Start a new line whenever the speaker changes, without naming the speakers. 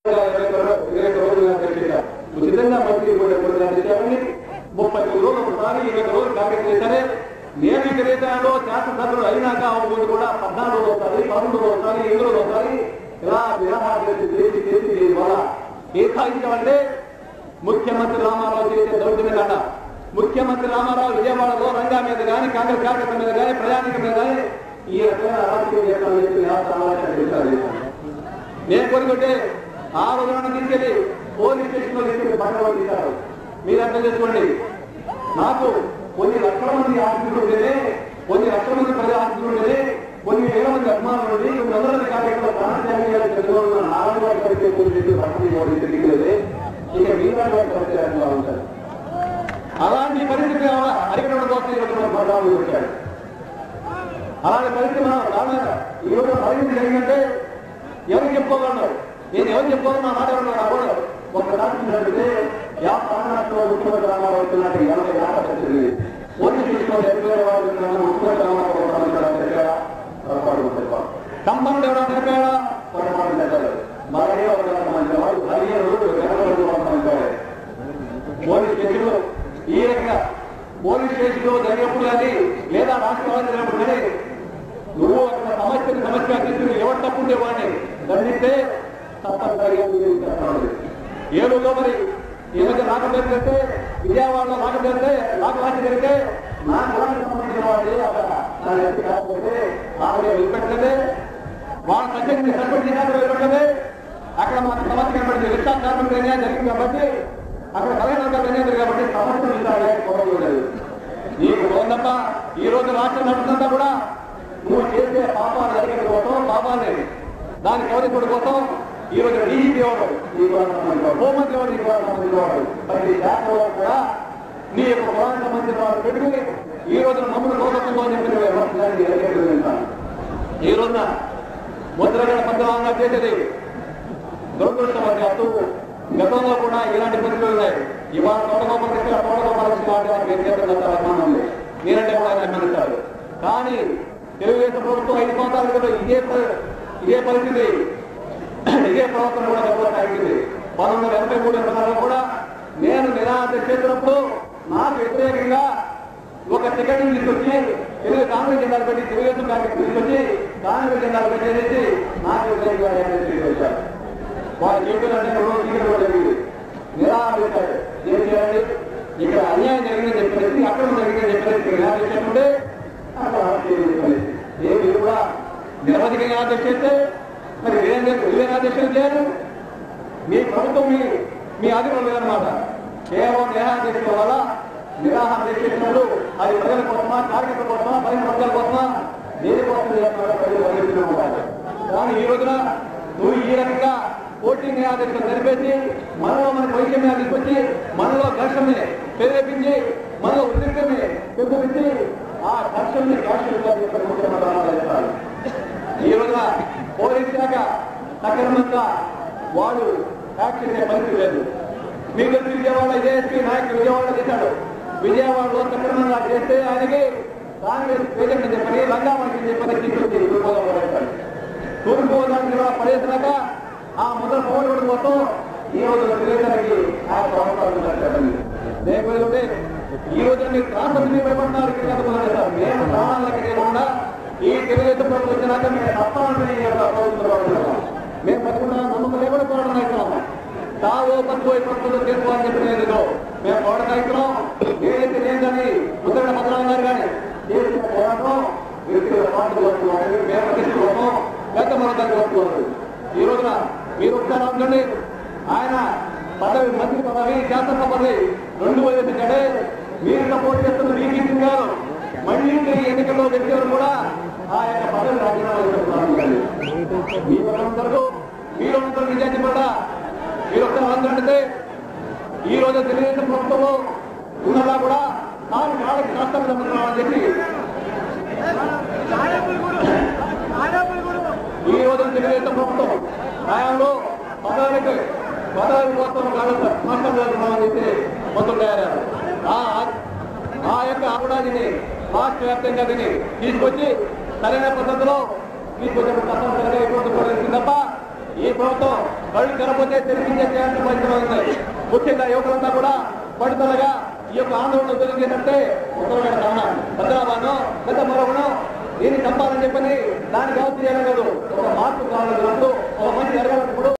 ఇరవై రోజులుగా పెట్టారు ఉచితంగా మంత్రి కూడా తెచ్చామని ముప్పై రోజులు ఒకసారి ఇరవై రోజులు కాకపోతే సరే నేను విక్రేతలో శాసనసభ్యులు అయినాక ముందు కూడా పద్నాలుగు రోజులు ఒకసారి పదమూడు రోజులు ఒకసారి ఎనిమిది రోజులు ఒకసారి ఇలా విరాహాలు చేసి చేసి చేసి దీని వల్ల ఏ సాధించామంటే ముఖ్యమంత్రి రామారావు చేసే దౌర్జన్య కాడ ముఖ్యమంత్రి రామారావు విజయవాడలో రంగా మీద కానీ కాంగ్రెస్ కార్యకర్త మీద కానీ ప్రజానిక మీద కానీ ఈ రకమైన రాజకీయ చేస్తామని చెప్పి రాష్ట్ర సమావేశం చేశారు నేను కోరుకుంటే ఆ రోజున తీసుకెళ్లి పోలీస్ స్టేషన్ లో తీసుకెళ్లి పక్కన తీశారు మీరు అర్థం చేసుకోండి నాకు కొన్ని లక్షల మంది ఆస్తులు ఉండేది కొన్ని లక్షల మంది ప్రజా ఆస్తులు ఉండేది కొన్ని వేల మంది అభిమానులు ఉండి కొన్ని వందల మంది కార్యక్రమాలు ప్రాణత్యాగాలు తెలుగులో నారాయణ గారి పరిచయం పోలీసు పక్కన పోలీసు తెలియలేదు ఇక మీరాడు గారి పరిచయం ఉంటారు అలాంటి పరిస్థితి అరికట్టడం కోసం ఈరోజు మన పడ్డాలు వచ్చాడు అలాంటి పరిస్థితి మనం రాలేదు ఈ రోజు పరిస్థితి జరిగిందంటే ఎవరికి చెప్పుకోగలరు నేను ఎవరు చెప్పుకోవాలి నా మాట ఎవరు రాకూడదు ఒక రాష్ట్రం యా ప్రాణాల్లో ముఖ్యమంత్రి రామారావు అవుతున్నట్టు ఎవరి రాకపోతుంది ఓటు తీసుకొని ఎక్కడ వాళ్ళు ముఖ్యమంత్రి రామారావు అవుతారు కంపౌండ్ ఎవరైనా చెప్పాడా పొరపాటు చెప్పాడు మరే ఒక మంది వాడు పదిహేను రోజులు ఇరవై రోజులు పంపించాడు పోలీస్ స్టేషన్లో ఈ రకంగా పోలీస్ స్టేషన్లో జరిగినప్పుడు కానీ లేదా రాష్ట్రంలో జరిగినప్పుడు కానీ నువ్వు అక్కడ సమస్యను సమస్య తీసుకుని ఎవరు తప్పుండే వాడిని దండిస్తే తప్పనిసరిగా చేస్తాడు ఏడులో మరి ఈ మధ్య రాక జరిగితే విజయవాడలో రాక జరిగితే రాక రాసి జరిగితే నా కులానికి సంబంధించిన వాడి అక్కడ నా ఎత్తి కాకపోతే ఆమె వదిలిపెట్టలేదే వాళ్ళ సబ్జెక్ట్ని సస్పెండ్ చేసినప్పుడు వదిలిపెట్టలేదే అక్కడ మాకు సమస్య కనబడింది రిక్షా కార్మికులు అన్యాయం జరిగింది కాబట్టి అక్కడ కళ్యాణ జరిగింది కాబట్టి సమస్య విధాలే కోరలేదు నీకు బాగుందప్ప ఈ రోజు రాష్ట్రం నడుస్తుందంతా కూడా నువ్వు చేసే పాపాలు జరిగిన కోసం పాపాన్ని దానికి ఎవరి కోసం ఈ రోజు డీజీపీ ఎవరు ఈ హోంమంత్రి ఎవరు ఈ సంబంధించిన వాడు ప్రతి శాఖలో కూడా నీ యొక్క కులానికి సంబంధించిన వాడు పెట్టుకుని ఈ రోజున మమ్మల్ని లోకత్వంలో చెప్పిన ఈ రోజున ముద్రగడ పంచవాంగా చేసేది దురదృష్టవశాత్తు గతంలో కూడా ఇలాంటి పరిస్థితులు ఉన్నాయి ఇవాళ తోటగోపల దగ్గర తోటగోపాల వాటి అభిమానం ఉంది నేనంటే కూడా ఆయన అభిమానిస్తారు కానీ తెలుగుదేశం ప్రభుత్వం ఐదు సంవత్సరాల క్రితం ఇదే ప- ఇదే పరిస్థితి ఇదే ప్రవర్తన కూడా కొనసాగింది పంతొమ్మిది వందల ఎనభై మూడు ఎనభై నాలుగు కూడా నేను నిరాశ చేసినప్పుడు నాకు వ్యతిరేకంగా ఒక టికెట్ తీసుకొచ్చి తెలుగు కాంగ్రెస్ జెండాలు పెట్టి తెలుగుదేశం కాంగ్రెస్ తీసుకొచ్చి కాంగ్రెస్ జెండాలు పెట్టేసి నాకు వ్యతిరేకంగా ఆయన తీసుకొచ్చారు వారు చెప్పినట్టు రోజు టికెట్ కూడా జరిగింది నిరాశించాడు ఏం చేయాలి ఇక్కడ అన్యాయం జరిగిందని చెప్పేసి అక్రమం జరిగిందని చెప్పేసి నిరాశించకుంటే అక్కడ ఏ మీరు కూడా నిరవధికంగా ఆదేశం చేస్తే మరి వీరేంద్ర వీరేంద్ర ఆదేశం చేయాలి మీ ప్రభుత్వం మీ మీ ఆధీనంలో లేదన్నమాట కేవలం నిరాదేశం వల్ల నిరాహార చేసినప్పుడు అది ప్రజల కోసమా కార్మికుల కోసమా పదిహేను వర్గాల కోసమా దేనికోసం చేస్తున్నారో ప్రజలు పరిగెత్తుతూ ఉంటారు కానీ ఈ రోజున నువ్వు ఈ రకంగా పోటీ న్యాయాధీశం జరిపేసి మనలో మన వైద్యం తీసుకొచ్చి మనలో ఘర్షణని ప్రేరేపించి మనలో ఉద్రిక్తని పెంపొందించి ఆ ఘర్షణని ఘర్షణగా చెప్పిన ముఖ్యమంత్రి చేస్తారు ఈ రోజున పోలీస్ శాఖ సక్రమంగా వాడు యాక్ట్ చేసే పరిస్థితి లేదు మీకు తెలిసి విజయవాడ జేఎస్పీ నాయకుడు విజయవాడ చేశాడు విజయవాడలో సక్రమంగా చేస్తే ఆయనకి కాంగ్రెస్ పేజెంట్ అని చెప్పని రంగామణి చెప్పని తీసుకొచ్చి తూర్పుగోదావరి పడేశాడు తూర్పుగోదావరి జిల్లా పడేసినాక ఆ మొదటి పౌరుడు మొత్తం ఈ రోజు తెలియడానికి ఆ ప్రభుత్వాలు లేకపోతే ఈ రోజు మీరు ట్రాన్స్ఫర్ భయపడుతున్నారు ఇక్కడ ఎంత మంది చేస్తారు. మేము ప్రాణాలకు లేకుండా ఈ తెలుగుదేశం ప్రభుత్వం వచ్చినాక మేము తప్పని ప్రభుత్వం మేము పట్టుకున్న నమ్మకం లేకుండా పోరాటం అవుతున్నాము తావో పట్టుకో పట్టుకుంటూ చేసుకోవాలని చెప్పి నేను మేము పోరాటం అవుతున్నాం ఏదైతే నేను కానీ ఉత్తర భద్రాలు గారు కానీ చేసిన పోరాటం వ్యక్తిగత పార్టీలు వస్తున్నారు మేము ప్రతిష్ఠిస్తున్నాం లేక మన దగ్గర వస్తున్నారు ఈ రోజున మీరు ఒకసారి అనుకోండి ఆయన పదవి మంత్రి పదవి శాసన పదవి రెండు వదిలించాడే మీరు సపోర్ట్ చేస్తున్న వీకీ గారు మళ్ళీ ఈ ఎన్నికల్లో వ్యక్తులు కూడా ఆ యొక్క పదవి రాజీనామా చేస్తున్నారు మీరందరూ మీరందరూ నిజాన్ని పడ్డ మీరు ఒకసారి ఆంధ్రంటే ఈ రోజు తెలుగుదేశం ప్రభుత్వంలో ఉన్నదా కూడా తాను వాళ్ళకి రాష్ట్రం అని చెప్పి ఈ రోజు తెలుగుదేశం ప్రభుత్వం న్యాయంలో పదవికి పదవి కోసం నష్టం జరుగుతున్నామని చెప్పి మొత్తం తయారారు ఆ ఆ యొక్క ఆవిడాదిని రాష్ట్ర వ్యాప్తంగా దీన్ని తీసుకొచ్చి సరైన పద్ధతిలో తీసుకొచ్చిన తప్పనిసరిగా ఇబ్బంది పడుతుంది తప్ప ఈ ప్రభుత్వం కళ్ళు కనపోతే తెలిసించే చేయాల్సిన పరిస్థితి ఉంది ముఖ్యంగా యువకులంతా కూడా పడుదలగా ఈ యొక్క ఆందోళన జరిగేటంటే ఉత్తరమైన కారణం భద్రాబాను పెద్ద మరొకను దీన్ని చంపాలని చెప్పని దానికి అవసరం కాదు ఒక మార్పు కావాలని ఒక మంచి జరగాలన్నప్పుడు